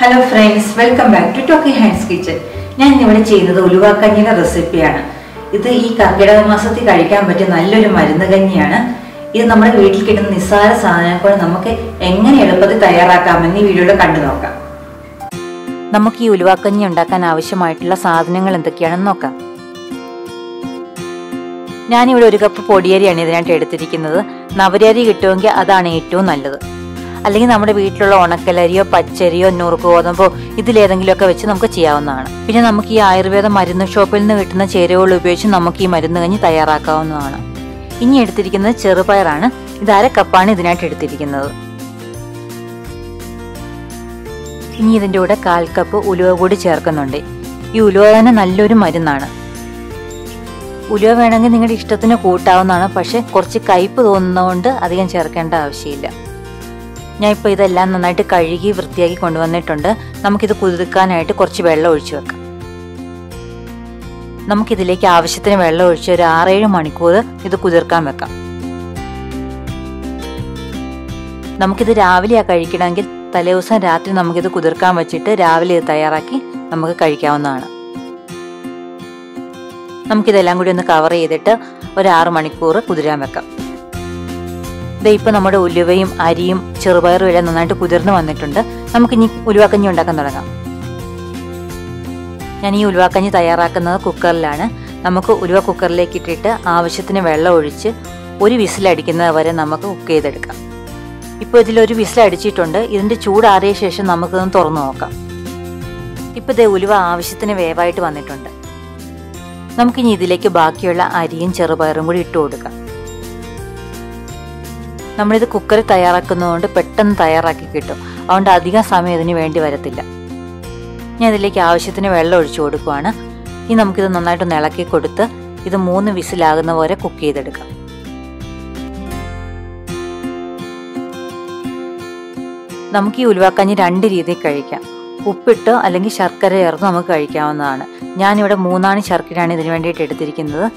hello friends welcome back to Toki hands kitchen ഞാൻ ഇന്നിവിടെ ചെയ്യുന്നത് ഉലുവാക്കഞ്ഞിയുടെ റെസിപ്പിയാണ് ഇത് ഈ കർക്കിടക മാസത്തിൽ കഴിക്കാൻ പറ്റിയ നല്ലൊരു മരുന്ന് കഞ്ഞിയാണ് ഇത് നമ്മുടെ വീട്ടിൽ കിട്ടുന്ന നിസ്സാര സാധനങ്ങൾ നമുക്ക് എങ്ങനെ എളുപ്പത്തിൽ തയ്യാറാക്കാമെന്ന് ഈ വീഡിയോയിൽ കണ്ടു നോക്കാം നമുക്ക് ഈ ഉലുവാക്കഞ്ഞി ഉണ്ടാക്കാൻ ആവശ്യമായിട്ടുള്ള സാധനങ്ങൾ എന്തൊക്കെയാണെന്ന് നോക്കാം ഞാനിവിടെ ഒരു കപ്പ് പൊടിയരിയാണ് ഇതിനായിട്ട് എടുത്തിരിക്കുന്നത് നവരരി കിട്ടുമെങ്കിൽ അതാണ് ഏറ്റവും നല്ലത് അല്ലെങ്കിൽ നമ്മുടെ വീട്ടിലുള്ള ഉണക്കലരിയോ പച്ചരിയോ നുറുക്ക് ഗോതമ്പോ ഇതിലേതെങ്കിലുമൊക്കെ വെച്ച് നമുക്ക് ചെയ്യാവുന്നതാണ് പിന്നെ നമുക്ക് ഈ ആയുർവേദ മരുന്ന് ഷോപ്പിൽ നിന്ന് കിട്ടുന്ന ചേരുവകൾ ഉപയോഗിച്ച് നമുക്ക് ഈ മരുന്ന് കഞ്ഞി തയ്യാറാക്കാവുന്നതാണ് ഇനി എടുത്തിരിക്കുന്നത് ചെറുപയറാണ് ഇത് അര കപ്പാണ് ഇതിനായിട്ട് എടുത്തിരിക്കുന്നത് ഇനി ഇതിൻ്റെ കൂടെ കാൽ കപ്പ് ഉലുവ കൂടി ചേർക്കുന്നുണ്ട് ഈ ഉലുവ തന്നെ നല്ലൊരു മരുന്നാണ് ഉലുവ വേണമെങ്കിൽ നിങ്ങളുടെ ഇഷ്ടത്തിന് കൂട്ടാവുന്നതാണ് പക്ഷെ കുറച്ച് കയ്പ് തോന്നുന്നതുകൊണ്ട് അധികം ചേർക്കേണ്ട ആവശ്യമില്ല ഞാൻ ഇപ്പോൾ ഇതെല്ലാം നന്നായിട്ട് കഴുകി വൃത്തിയാക്കി കൊണ്ടുവന്നിട്ടുണ്ട് നമുക്കിത് കുതിർക്കാനായിട്ട് കുറച്ച് വെള്ളം ഒഴിച്ചു വെക്കാം നമുക്കിതിലേക്ക് ആവശ്യത്തിന് വെള്ളം ഒഴിച്ച് ഒരു ആറേഴ് മണിക്കൂർ ഇത് കുതിർക്കാൻ വെക്കാം നമുക്കിത് രാവിലെയാണ് കഴിക്കണമെങ്കിൽ തലേദിവസം രാത്രി നമുക്കിത് കുതിർക്കാൻ വെച്ചിട്ട് രാവിലെ ഇത് തയ്യാറാക്കി നമുക്ക് കഴിക്കാവുന്നതാണ് നമുക്കിതെല്ലാം കൂടി ഒന്ന് കവർ ചെയ്തിട്ട് ഒരു ആറ് മണിക്കൂർ കുതിരാൻ വെക്കാം ദേ ഇപ്പൊ നമ്മുടെ ഉലുവയും അരിയും ചെറുപയറും എല്ലാം നന്നായിട്ട് കുതിർന്ന് വന്നിട്ടുണ്ട് നമുക്ക് ഇനി ഉലുവാക്കഞ്ഞി ഉണ്ടാക്കാൻ തുടങ്ങാം ഞാൻ ഈ ഉലുവാക്കഞ്ഞി തയ്യാറാക്കുന്നത് കുക്കറിലാണ് നമുക്ക് ഉലുവ കുക്കറിലേക്ക് ഇട്ടിട്ട് ആവശ്യത്തിന് വെള്ളം ഒഴിച്ച് ഒരു വിസിലടിക്കുന്നത് വരെ നമുക്ക് കുക്ക് ചെയ്തെടുക്കാം ഇപ്പോൾ ഇതിലൊരു വിസിൽ അടിച്ചിട്ടുണ്ട് ഇതിന്റെ ചൂടാറിയ ശേഷം നമുക്കിതൊന്ന് തുറന്നു നോക്കാം ഇപ്പൊ ദേ ഉലുവ ആവശ്യത്തിന് വേവായിട്ട് വന്നിട്ടുണ്ട് നമുക്കിനി ഇതിലേക്ക് ബാക്കിയുള്ള അരിയും ചെറുപയറും കൂടി ഇട്ട് കൊടുക്കാം നമ്മളിത് കുക്കറിൽ തയ്യാറാക്കുന്നതുകൊണ്ട് പെട്ടെന്ന് തയ്യാറാക്കി കിട്ടും അതുകൊണ്ട് അധികം സമയം ഇതിന് വേണ്ടി വരത്തില്ല ഞാൻ ഇതിലേക്ക് ആവശ്യത്തിന് വെള്ളം ഒഴിച്ചു കൊടുക്കുവാണ് ഇനി നമുക്കിത് നന്നായിട്ടൊന്ന് ഇളക്കി കൊടുത്ത് ഇത് മൂന്ന് വിസിലാകുന്ന പോലെ കുക്ക് ചെയ്തെടുക്കാം നമുക്ക് ഈ ഉലുവാക്കഞ്ഞി രണ്ട് രീതിയിൽ കഴിക്കാം ഉപ്പിട്ട് അല്ലെങ്കിൽ ശർക്കര ചേർത്ത് നമുക്ക് കഴിക്കാവുന്നതാണ് ഞാനിവിടെ മൂന്നാണ് ശർക്കരയാണ് ഇതിന് വേണ്ടിയിട്ട് എടുത്തിരിക്കുന്നത്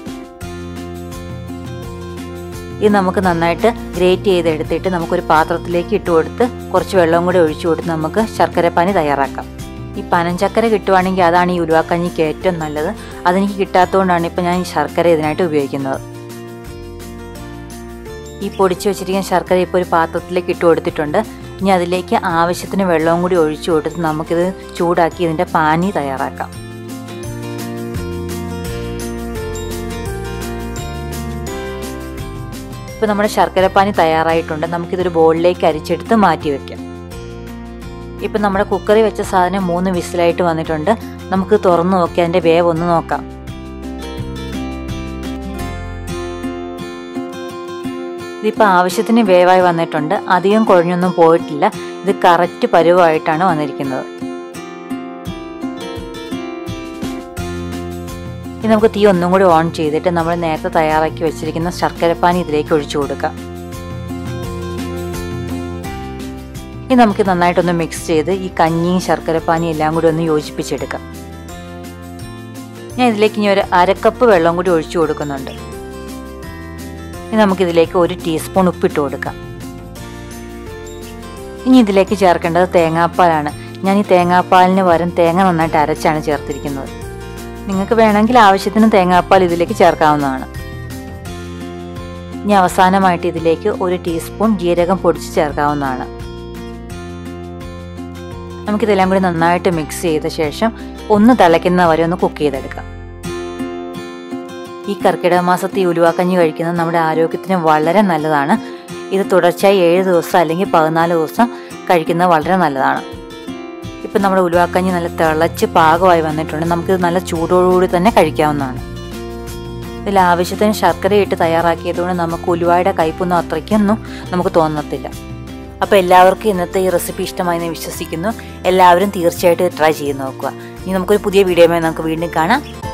ഇത് നമുക്ക് നന്നായിട്ട് ഗ്രേറ്റ് ചെയ്തെടുത്തിട്ട് നമുക്കൊരു പാത്രത്തിലേക്ക് ഇട്ട് കൊടുത്ത് കുറച്ച് വെള്ളം കൂടി ഒഴിച്ചു കൊടുത്ത് നമുക്ക് ശർക്കരപ്പാനി തയ്യാറാക്കാം ഈ പനഞ്ചക്കര കിട്ടുവാണെങ്കിൽ അതാണ് ഈ ഉലുവാക്കഞ്ഞിക്ക് ഏറ്റവും നല്ലത് അതെനിക്ക് കിട്ടാത്തതുകൊണ്ടാണ് ഇപ്പം ഞാൻ ഈ ശർക്കര ഇതിനായിട്ട് ഉപയോഗിക്കുന്നത് ഈ പൊടിച്ചു വെച്ചിരിക്കുന്ന ശർക്കര ഇപ്പോൾ ഒരു പാത്രത്തിലേക്ക് ഇട്ട് കൊടുത്തിട്ടുണ്ട് ഇനി അതിലേക്ക് ആവശ്യത്തിന് വെള്ളവും കൂടി ഒഴിച്ചു കൊടുത്ത് നമുക്കിത് ചൂടാക്കി ഇതിൻ്റെ പാനി തയ്യാറാക്കാം ഇപ്പോൾ നമ്മുടെ ശർക്കരപ്പാനി തയ്യാറായിട്ടുണ്ട് നമുക്കിതൊരു ബോളിലേക്ക് അരിച്ചെടുത്ത് മാറ്റി വെക്കാം ഇപ്പം നമ്മുടെ കുക്കറിൽ വെച്ച സാധനം മൂന്ന് വിസിലായിട്ട് വന്നിട്ടുണ്ട് നമുക്ക് തുറന്നു നോക്കി അതിൻ്റെ വേവ് ഒന്ന് നോക്കാം ഇതിപ്പോൾ ആവശ്യത്തിന് വേവായി വന്നിട്ടുണ്ട് അധികം കുഴഞ്ഞൊന്നും പോയിട്ടില്ല ഇത് കറക്റ്റ് പരുവമായിട്ടാണ് വന്നിരിക്കുന്നത് ഇനി നമുക്ക് തീ ഒന്നും കൂടി ഓൺ ചെയ്തിട്ട് നമ്മൾ നേരത്തെ തയ്യാറാക്കി വെച്ചിരിക്കുന്ന ശർക്കരപ്പാനി ഇതിലേക്ക് ഒഴിച്ചു കൊടുക്കാം ഇനി നമുക്ക് നന്നായിട്ടൊന്ന് മിക്സ് ചെയ്ത് ഈ കഞ്ഞിയും ശർക്കരപ്പാനിയും എല്ലാം കൂടി ഒന്ന് യോജിപ്പിച്ചെടുക്കാം ഞാൻ ഇതിലേക്ക് ഇനി ഒരു അരക്കപ്പ് വെള്ളം കൂടി ഒഴിച്ചു കൊടുക്കുന്നുണ്ട് ഇനി നമുക്കിതിലേക്ക് ഒരു ടീസ്പൂൺ ഉപ്പിട്ട് കൊടുക്കാം ഇനി ഇതിലേക്ക് ചേർക്കേണ്ടത് തേങ്ങാപ്പാലാണ് ഞാൻ ഈ തേങ്ങാപ്പാലിന് പകരം തേങ്ങ നന്നായിട്ട് അരച്ചാണ് ചേർത്തിരിക്കുന്നത് നിങ്ങൾക്ക് വേണമെങ്കിൽ ആവശ്യത്തിന് തേങ്ങാപ്പാൽ ഇതിലേക്ക് ചേർക്കാവുന്നതാണ് ഇനി അവസാനമായിട്ട് ഇതിലേക്ക് ഒരു ടീസ്പൂൺ ജീരകം പൊടിച്ച് ചേർക്കാവുന്നതാണ് നമുക്കിതെല്ലാം കൂടി നന്നായിട്ട് മിക്സ് ചെയ്ത ശേഷം ഒന്ന് തിളയ്ക്കുന്ന വരെ ഒന്ന് കുക്ക് ചെയ്തെടുക്കാം ഈ കർക്കിടക മാസത്തെ ഈ ഉലുവാക്കഞ്ഞി കഴിക്കുന്നത് നമ്മുടെ ആരോഗ്യത്തിന് വളരെ നല്ലതാണ് ഇത് തുടർച്ചയായി ഏഴ് ദിവസം അല്ലെങ്കിൽ പതിനാല് ദിവസം കഴിക്കുന്നത് വളരെ നല്ലതാണ് ഇപ്പം നമ്മുടെ ഉലുവാക്കഞ്ഞി നല്ല തിളച്ച് പാകമായി വന്നിട്ടുണ്ട് നമുക്കിത് നല്ല ചൂടോടുകൂടി തന്നെ കഴിക്കാവുന്നതാണ് ഇതിൽ ആവശ്യത്തിന് ശർക്കര ഇട്ട് തയ്യാറാക്കിയതുകൊണ്ട് നമുക്ക് ഉലുവായുടെ കയ്പൊന്നും അത്രയ്ക്കൊന്നും നമുക്ക് തോന്നത്തില്ല അപ്പോൾ എല്ലാവർക്കും ഇന്നത്തെ ഈ റെസിപ്പി ഇഷ്ടമായി എന്ന് വിശ്വസിക്കുന്നു എല്ലാവരും തീർച്ചയായിട്ടും ട്രൈ ചെയ്ത് നോക്കുക ഇനി നമുക്കൊരു പുതിയ വീഡിയോയുമായി നമുക്ക് വീണ്ടും കാണാം